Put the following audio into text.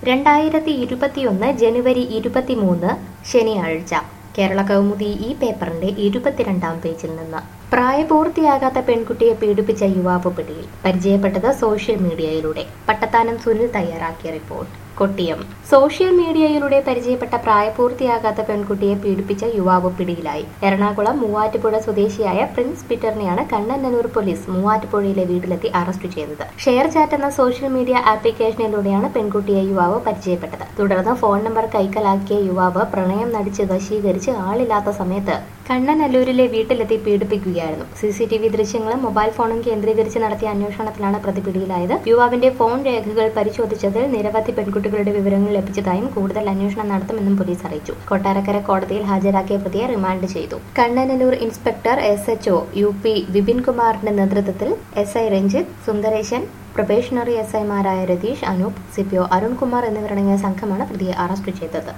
രണ്ടായിരത്തി ഇരുപത്തിയൊന്ന് ജനുവരി ഇരുപത്തിമൂന്ന് ശനിയാഴ്ച കേരള കൗമുദി ഈ പേപ്പറിന്റെ ഇരുപത്തിരണ്ടാം പേജിൽ നിന്ന് പ്രായപൂർത്തിയാകാത്ത പെൺകുട്ടിയെ പീഡിപ്പിച്ച യുവാവ് പിടിയിൽ പരിചയപ്പെട്ടത് സോഷ്യൽ മീഡിയയിലൂടെ പട്ടത്താനം സുനിൽ തയ്യാറാക്കിയ റിപ്പോർട്ട് കൊട്ടിയം സോഷ്യൽ മീഡിയയിലൂടെ പരിചയപ്പെട്ട പ്രായപൂർത്തിയാകാത്ത പെൺകുട്ടിയെ പീഡിപ്പിച്ച യുവാവ് പിടിയിലായി എറണാകുളം മൂവാറ്റുപുഴ സ്വദേശിയായ പ്രിൻസ് പീറ്ററിനെയാണ് കണ്ണനല്ലൂർ പോലീസ് മൂവാറ്റുപുഴയിലെ വീട്ടിലെത്തി അറസ്റ്റ് ചെയ്തത് ഷെയർ ചാറ്റ് എന്ന സോഷ്യൽ മീഡിയ ആപ്ലിക്കേഷനിലൂടെയാണ് പെൺകുട്ടിയെ യുവാവ് പരിചയപ്പെട്ടത് തുടർന്ന് ഫോൺ നമ്പർ കൈക്കലാക്കിയ യുവാവ് പ്രണയം നടിച്ച് വശീകരിച്ച് ആളില്ലാത്ത സമയത്ത് കണ്ണനല്ലൂരിലെ വീട്ടിലെത്തി പീഡിപ്പിക്കുകയായിരുന്നു സി സി ടി വി ദൃശ്യങ്ങളും മൊബൈൽ ഫോണും കേന്ദ്രീകരിച്ച് നടത്തിയ അന്വേഷണത്തിലാണ് പ്രതി പിടിയിലായത് യുവാവിന്റെ ഫോൺ രേഖകൾ പരിശോധിച്ചതിൽ നിരവധി പെൺകുട്ടികളുടെ വിവരങ്ങൾ ലഭിച്ചതായും കൂടുതൽ അന്വേഷണം നടത്തുമെന്നും പോലീസ് അറിയിച്ചു കൊട്ടാരക്കര കോടതിയിൽ ഹാജരാക്കിയ പ്രതിയെ റിമാൻഡ് ചെയ്തു Kannanallur inspector S H O U P Vipin കുമാറിന്റെ നേതൃത്വത്തിൽ S I Ranjith Sundaresan probationary S ഐമാരായ Ratheesh Anoop C P O Arunkumar എന്നിവരടങ്ങിയ സംഘമാണ് പ്രതിയെ അറസ്റ്റ് ചെയ്തത്